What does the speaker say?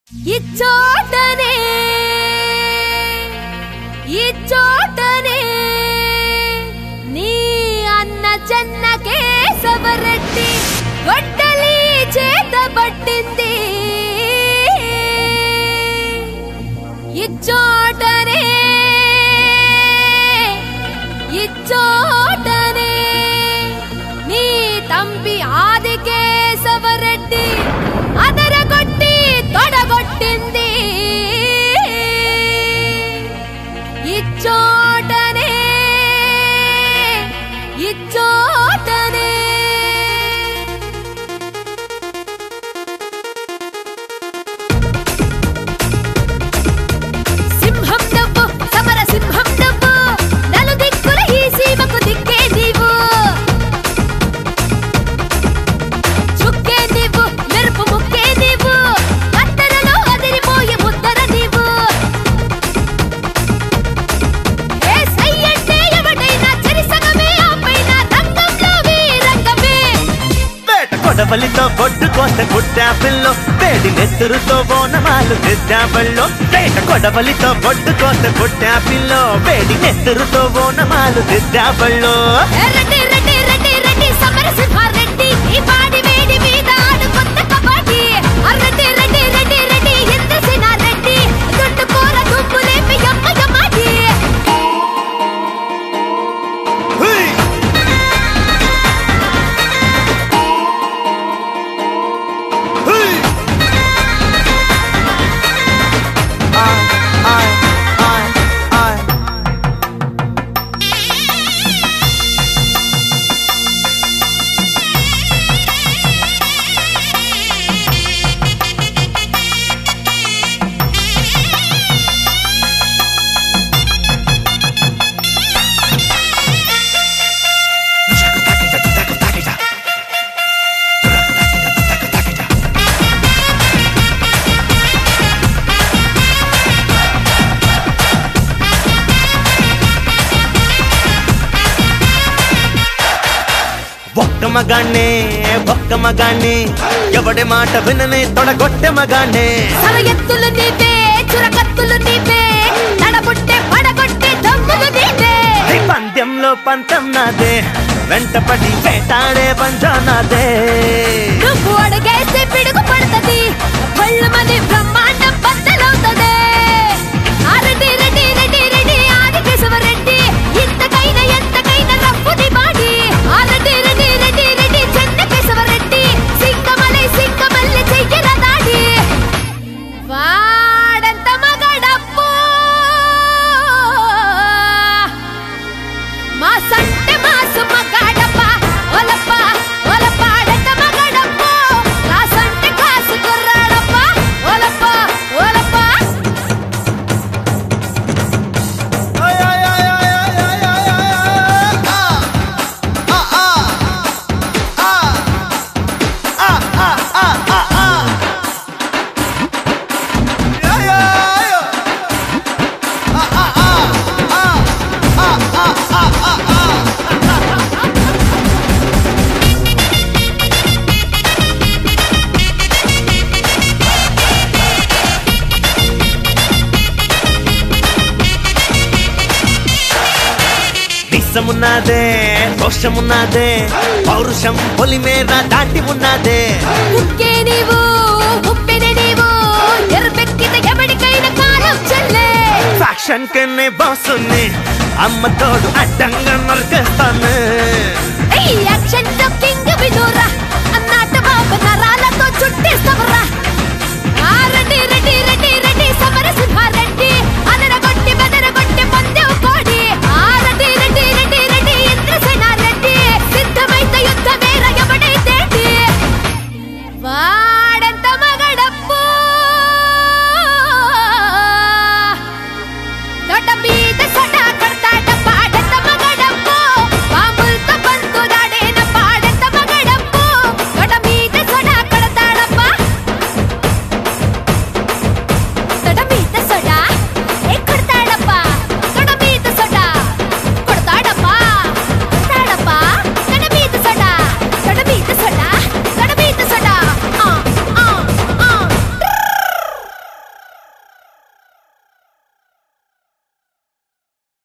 ఇచ్చోటనే ఇచ్చోటనే నీ అన్న చెన్న కేశవరెడ్డి గొడ్డలి చేత పట్టింది ఇచ్చోటనే ఇచ్చోటనే నీ తంపి ఆది కేశవరెడ్డి అదరగొట్టి తొడగొట్టింది ఇచ్చోటనే ఇచ్చోటనే సింహం నువ్వు సమర సింహం నువ్వు నలు దిక్కుల ఈ సీమకు దిక్కే నీవు చుక్కే నీవు మెరుపు ముక్కే నీవు కత్తెరలో అదిరిపోయే ముద్దర నీవు ఏ సై అంటే ఎవడైనా చెరిసగమే ఆపైన రంగంలో వీరంగమే వేట కొడవలితో బొడ్డు కోత గుడ్డాపిల్లో వేడి నెత్తురుతో బోనమాలు దిద్దాబల్లో వేట కొడవలితో బొడ్డు కోత గుడ్డాపిల్లో వేడి నెత్తురుతో బోనమాలు దిద్దాబల్లో రెడ్డి రెడ్డి రెడ్డి రెడ్డి సమర సింహారెడ్డి ఈ పాడి వేడి మీద ఆడు కొత్త కబడ్డీ రెడ్డి రెడ్డి రెడ్డి రెడ్డి ఇంద్రసేన రెడ్డి దుడ్డు కూర దుబ్బులేపి యమ్మ యమ్మాడి హుయ్! హుయ్! ఆయ్, ఆయ్, ఆయ్, ఆయ్. ఒక్క మగాణ్ణే ఒక్క మగాణ్ణే ఎవడి మాట విననే తొడగొట్టె మగాణ్ణే తల ఎత్తులు నీవే చురకత్తులు నీవే నడబుట్టే పడగొట్టే దమ్ములు నీవే ఈ పందెంలో పంతం నాదే వెంటపడి వేటాడే పంజా నాదే నువ్వు అడుగేస్తే పిడుగు పడుతుంది పళ్ళమని బ్రహ్మాండం బద్దలవుతుంది ఆ రెడ్డి రెడ్డి రెడ్డి రెడ్డి ఆది కేశవరెడ్డి ఇంతకైనా ఎంతకైనా రప్పుది బాడి ఆ రెడ్డి రెడ్డి రెడ్డి రెడ్డి చెన్న కేశవరెడ్డి సింగమలై సింగమల్లి చెయ్యర దాడి వాడంత మగడప్పు మా సంటే మాసు మగాడప్ప ఒలప్ప ఒలపాడంత మగాడప్ప నా సంటే కాసు కుర్రాడప్ప ఒలప్ప ఒలప్ప నిస్సమున్నదే రోషమున్నదే పౌరుషం పొలిమేర దాటి ఉన్నదే ఉక్కే నీవు ఉప్పెన నీవు ఎర్రెక్కితే ఎవడికైనా కాలం చెల్లే ఫ్యాక్షన్ కన్నే బాసుని అమ్మ తోడు అడ్డంగా నరికేస్తాను ఈ యాక్షన్ కింగ్